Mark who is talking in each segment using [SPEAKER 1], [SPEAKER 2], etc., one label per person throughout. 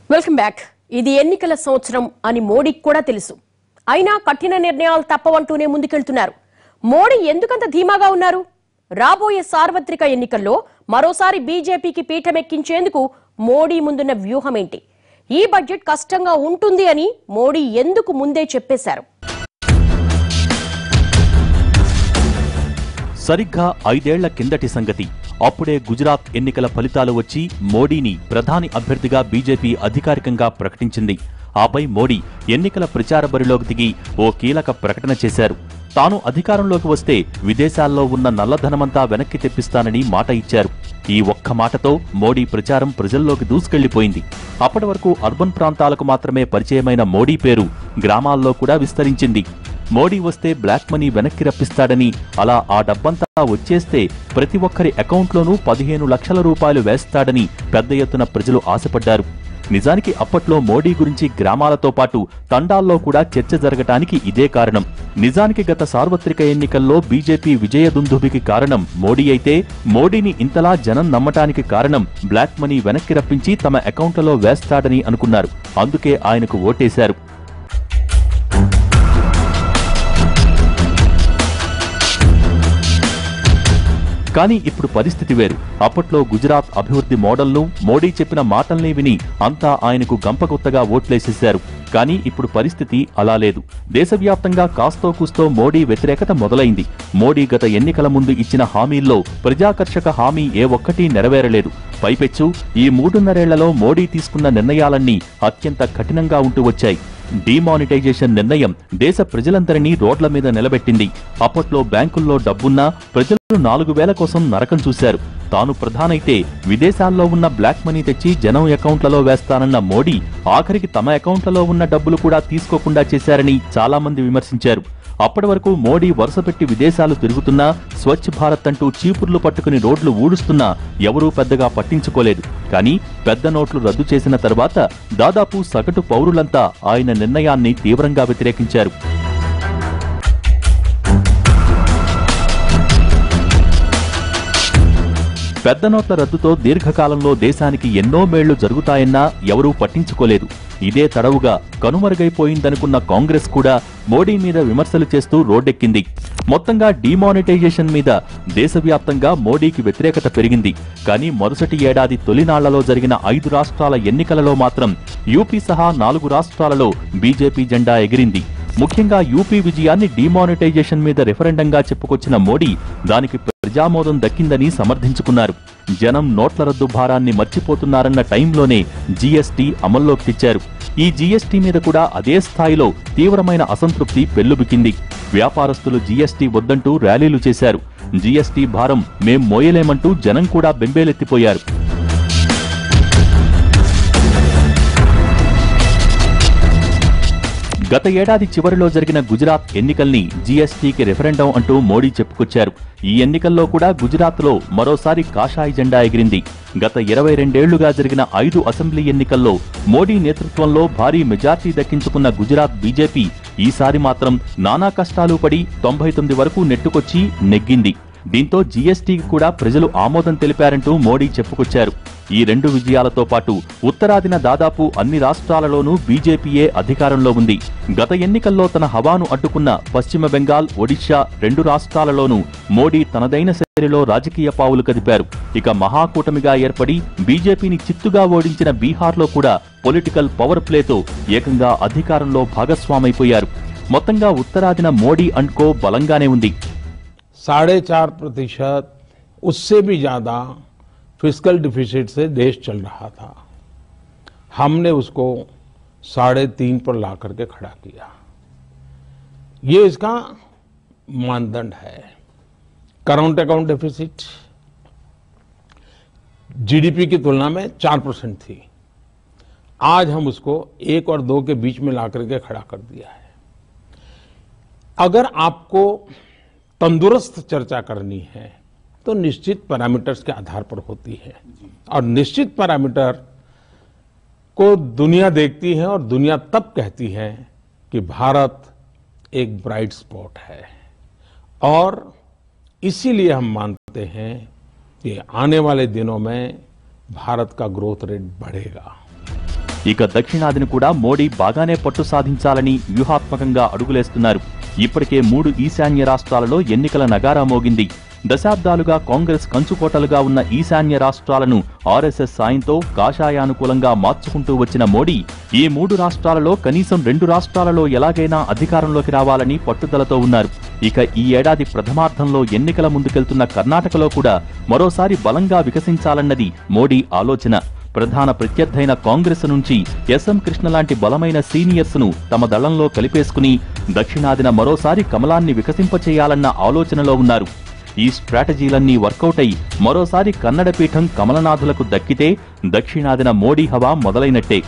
[SPEAKER 1] welcome back ఇది ఎన్నికల సంవత్సరం అని మోడీకి కూడా తెలుసు అయినా కఠిన నిర్ణయాలు తప్పవంటూనే ముందుకెళ్తున్నారు మోడీ ఎందుకంత ధీమాగా ఉన్నారు రాబోయే సార్వత్రిక ఎన్నికల్లో మరోసారి బీజేపీకి పీఠమెక్కించేందుకు మోడీ ముందున్న వ్యూహం ఏంటి ఈ బడ్జెట్ కష్టంగా ఉంటుంది అని మోడీ ఎందుకు ముందే చెప్పేశారు
[SPEAKER 2] సరిగ్గా ఐదేళ్ల కిందటి సంగతి అప్పుడే గుజరాత్ ఎన్నికల ఫలితాలు వచ్చి మోడీని ప్రధాని అభ్యర్థిగా బీజేపీ అధికారికంగా ప్రకటించింది ఆపై మోడీ ఎన్నికల ప్రచార బరిలోకి దిగి ఓ కీలక ప్రకటన చేశారు తాను అధికారంలోకి వస్తే విదేశాల్లో ఉన్న నల్లధనమంతా వెనక్కి తెప్పిస్తానని మాట ఇచ్చారు ఈ ఒక్క మాటతో మోడీ ప్రచారం ప్రజల్లోకి దూసుకెళ్లిపోయింది అప్పటి వరకు అర్బన్ ప్రాంతాలకు మాత్రమే పరిచయమైన మోడీ పేరు గ్రామాల్లో కూడా విస్తరించింది మోడీ వస్తే బ్లాక్ మనీ వెనక్కి రప్పిస్తాడని అలా ఆ డబ్బంతా వచ్చేస్తే ప్రతి ఒక్కరి అకౌంట్లోనూ పదిహేను లక్షల రూపాయలు వేస్తాడని పెద్ద ఎత్తున ప్రజలు ఆశపడ్డారు నిజానికి అప్పట్లో మోడీ గురించి గ్రామాలతో పాటు తండాల్లో కూడా చర్చ జరగటానికి ఇదే కారణం నిజానికి గత సార్వత్రిక ఎన్నికల్లో బీజేపీ విజయదుందుభికి కారణం మోడీ అయితే మోడీని ఇంతలా జనం నమ్మటానికి కారణం బ్లాక్ మనీ వెనక్కి రప్పించి తమ అకౌంట్లలో వేస్తాడని అనుకున్నారు అందుకే ఆయనకు ఓటేశారు కానీ ఇప్పుడు పరిస్థితి వేరు అప్పట్లో గుజరాత్ అభివృద్ధి మోడల్ను మోడీ చెప్పిన మాటల్ని విని అంతా ఆయనకు గంపగుత్తగా ఓట్లేసేశారు కానీ ఇప్పుడు పరిస్థితి అలా లేదు దేశవ్యాప్తంగా కాస్తో కూస్తో మోడీ వ్యతిరేకత మొదలైంది మోడీ గత ఎన్నికల ముందు ఇచ్చిన హామీల్లో ప్రజాకర్షక హామీ ఏ ఒక్కటీ నెరవేరలేదు పైపెచ్చు ఈ మూడున్నరేళ్లలో మోడీ తీసుకున్న నిర్ణయాలన్నీ అత్యంత కఠినంగా ఉంటూ వచ్చాయి డిమానిటైజేషన్ నిర్ణయం దేశ ప్రజలందరినీ రోడ్ల మీద నిలబెట్టింది అప్పట్లో బ్యాంకుల్లో డబ్బున్నా ప్రజలు నాలుగు వేల కోసం నరకం చూశారు తాను ప్రధానైతే విదేశాల్లో ఉన్న బ్లాక్ మనీ తెచ్చి జనం అకౌంట్లలో వేస్తానన్న మోడీ ఆఖరికి తమ అకౌంట్లలో ఉన్న డబ్బులు కూడా తీసుకోకుండా చేశారని చాలా మంది విమర్శించారు అప్పటి వరకు మోడీ వరుసపెట్టి విదేశాలు తిరుగుతున్నా స్వచ్ఛ భారత్ అంటూ చీపుర్లు పట్టుకుని రోడ్లు ఊడుస్తున్నా ఎవరూ పెద్దగా పట్టించుకోలేదు కానీ పెద్ద నోట్లు రద్దు చేసిన తర్వాత దాదాపు సగటు పౌరులంతా ఆయన నిర్ణయాన్ని తీవ్రంగా వ్యతిరేకించారు పెద్ద నోట్ల రద్దుతో దీర్ఘకాలంలో దేశానికి ఎన్నో మేళ్లు జరుగుతాయన్నా ఎవరూ పట్టించుకోలేదు ఇదే తడవుగా కనుమరుగైపోయిందనుకున్న కాంగ్రెస్ కూడా మోడీ మీద విమర్శలు చేస్తూ రోడ్డెక్కింది మొత్తంగా డిమానిటైజేషన్ మీద దేశవ్యాప్తంగా మోడీకి వ్యతిరేకత పెరిగింది కానీ మరుసటి ఏడాది తొలినాళ్లలో జరిగిన ఐదు రాష్ట్రాల ఎన్నికలలో మాత్రం యూపీ సహా నాలుగు రాష్ట్రాలలో బీజేపీ జెండా ఎగిరింది ముఖ్యంగా యూపీ విజయాన్ని డిమానిటైజేషన్ మీద రెఫరెండంగా చెప్పుకొచ్చిన మోడీ దానికి ప్రజామోదం దక్కిందని సమర్థించుకున్నారు జనం నోట్ల రద్దు భారాన్ని మర్చిపోతున్నారన్న టైంలోనే జీఎస్టీ అమల్లోకి తెచ్చారు ఈ జీఎస్టీ మీద కూడా అదే స్థాయిలో తీవ్రమైన అసంతృప్తి పెల్లుబికింది వ్యాపారస్తులు జీఎస్టీ వద్దంటూ ర్యాలీలు చేశారు జీఎస్టీ భారం మేం మోయలేమంటూ జనం కూడా బెంబేలెత్తిపోయారు గత ఏడాది చివరిలో జరిగిన గుజరాత్ ఎన్నికల్ని జీఎస్టీకి రెఫరెండం అంటూ మోడీ చెప్పుకొచ్చారు ఈ ఎన్నికల్లో కూడా గుజరాత్లో మరోసారి కాషాయ జెండా ఎగిరింది గత ఇరవై రెండేళ్లుగా జరిగిన ఐదు అసెంబ్లీ ఎన్నికల్లో మోడీ నేతృత్వంలో భారీ మెజార్టీ దక్కించుకున్న గుజరాత్ బీజేపీ ఈసారి మాత్రం నానా కష్టాలు పడి తొంభై తొమ్మిది వరకు నెట్టుకొచ్చి నెగ్గింది దీంతో జీఎస్టీకి కూడా ప్రజలు ఆమోదం తెలిపారంటూ మోడీ చెప్పుకొచ్చారు ఈ రెండు విజయాలతో పాటు ఉత్తరాదిన దాదాపు అన్ని రాష్ట్రాలలోనూ బీజేపీయే అధికారంలో ఉంది గత ఎన్నికల్లో తన హవాను అడ్డుకున్న పశ్చిమ బెంగాల్ ఒడిశా రెండు రాష్ట్రాలలోనూ మోడీ తనదైన శైలిలో రాజకీయ పావులు కదిపారు ఇక మహాకూటమిగా ఏర్పడి బీజేపీని చిత్తుగా ఓడించిన బీహార్లో కూడా పొలిటికల్ పవర్ ప్లేతో ఏకంగా అధికారంలో భాగస్వామైపోయారు మొత్తంగా ఉత్తరాదిన మోడీ అండ్ కో బలంగానే ఉంది
[SPEAKER 3] साढ़े चार प्रतिशत उससे भी ज्यादा फिजिकल डिफिसिट से देश चल रहा था हमने उसको साढ़े तीन पर ला करके खड़ा किया ये इसका मानदंड है करंट अकाउंट डेफिसिट जीडीपी की तुलना में चार परसेंट थी आज हम उसको एक और दो के बीच में ला करके खड़ा कर दिया है अगर आपको तंदुरुस्त चर्चा करनी है तो निश्चित पैरामीटर्स के आधार पर होती है और निश्चित पैरामीटर को दुनिया देखती है और दुनिया तब कहती है कि भारत एक ब्राइट स्पॉट है और इसीलिए हम मानते हैं कि आने वाले दिनों में भारत का ग्रोथ रेट बढ़ेगा
[SPEAKER 2] ఇక దక్షిణాదిని కూడా మోడీ బాగానే పట్టు సాధించాలని వ్యూహాత్మకంగా అడుగులేస్తున్నారు ఇప్పటికే మూడు ఈశాన్య రాష్ట్రాలలో ఎన్నికల నగారా మోగింది దశాబ్దాలుగా కాంగ్రెస్ కంచుకోటలుగా ఉన్న ఈశాన్య రాష్ట్రాలను ఆర్ఎస్ఎస్ సాయంతో కాషాయానుకూలంగా మార్చుకుంటూ వచ్చిన మోడీ ఈ మూడు రాష్ట్రాలలో కనీసం రెండు రాష్ట్రాలలో ఎలాగైనా అధికారంలోకి రావాలని పట్టుదలతో ఉన్నారు ఇక ఈ ఏడాది ప్రథమార్థంలో ఎన్నికల ముందుకెళ్తున్న కర్ణాటకలో కూడా మరోసారి బలంగా వికసించాలన్నది మోడీ ఆలోచన ప్రధాన ప్రత్యర్థైన కాంగ్రెస్ నుంచి ఎస్ఎం కృష్ణ లాంటి బలమైన సీనియర్స్ ను తమ దళంలో కలిపేసుకుని దక్షిణాదిన మరోసారి కమలాన్ని వికసింపచేయాలన్న ఆలోచనలో ఉన్నారు ఈ స్ట్రాటజీలన్నీ వర్కౌట్ అయి మరోసారి కన్నడ పీఠం కమలనాథులకు దక్కితే దక్షిణాదిన మోడీ హవా మొదలైనట్టే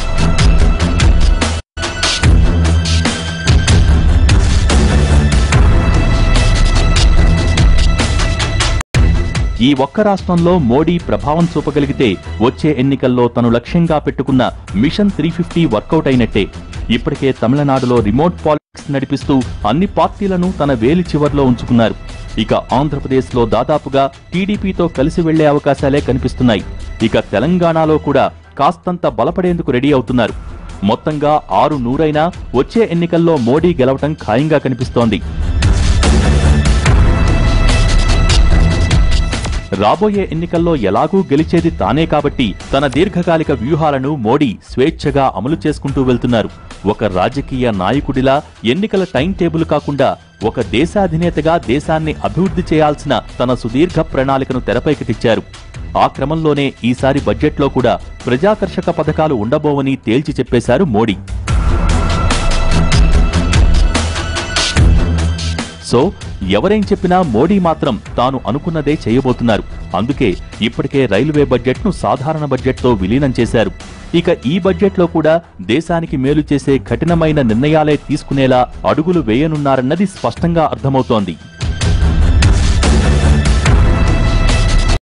[SPEAKER 2] ఈ ఒక్క రాష్ట్రంలో మోడీ ప్రభావం చూపగలిగితే వచ్చే ఎన్నికల్లో తను లక్ష్యంగా పెట్టుకున్న మిషన్ త్రీ ఫిఫ్టీ వర్కౌట్ అయినట్టే ఇప్పటికే తమిళనాడులో రిమోట్ పాలిటిక్స్ నడిపిస్తూ అన్ని పార్టీలను తన వేలి చివర్లో ఉంచుకున్నారు ఇక ఆంధ్రప్రదేశ్లో దాదాపుగా టీడీపీతో కలిసి వెళ్లే అవకాశాలే కనిపిస్తున్నాయి ఇక తెలంగాణలో కూడా కాస్తంత బలపడేందుకు రెడీ అవుతున్నారు మొత్తంగా ఆరు నూరైనా వచ్చే ఎన్నికల్లో మోడీ గెలవటం ఖాయంగా కనిపిస్తోంది రాబోయే ఎన్నికల్లో ఎలాగూ గెలిచేది తానే కాబట్టి తన దీర్ఘకాలిక వ్యూహాలను మోడీ స్వేచ్ఛగా అమలు చేసుకుంటూ వెళ్తున్నారు ఒక రాజకీయ నాయకుడిలా ఎన్నికల టైం టేబుల్ కాకుండా ఒక దేశాధినేతగా దేశాన్ని అభివృద్ధి చేయాల్సిన తన సుదీర్ఘ ప్రణాళికను తెరపైకి తెచ్చారు ఆ క్రమంలోనే ఈసారి బడ్జెట్లో కూడా ప్రజాకర్షక పథకాలు ఉండబోవని తేల్చి చెప్పేశారు మోడీ సో ఎవరేం చెప్పినా మోడీ మాత్రం తాను అనుకున్నదే చేయబోతున్నారు అందుకే ఇప్పటికే రైల్వే బడ్జెట్ను సాధారణ బడ్జెట్తో విలీనం చేశారు ఇక ఈ బడ్జెట్లో కూడా దేశానికి మేలు చేసే కఠినమైన నిర్ణయాలే తీసుకునేలా అడుగులు వేయనున్నారన్నది స్పష్టంగా అర్థమవుతోంది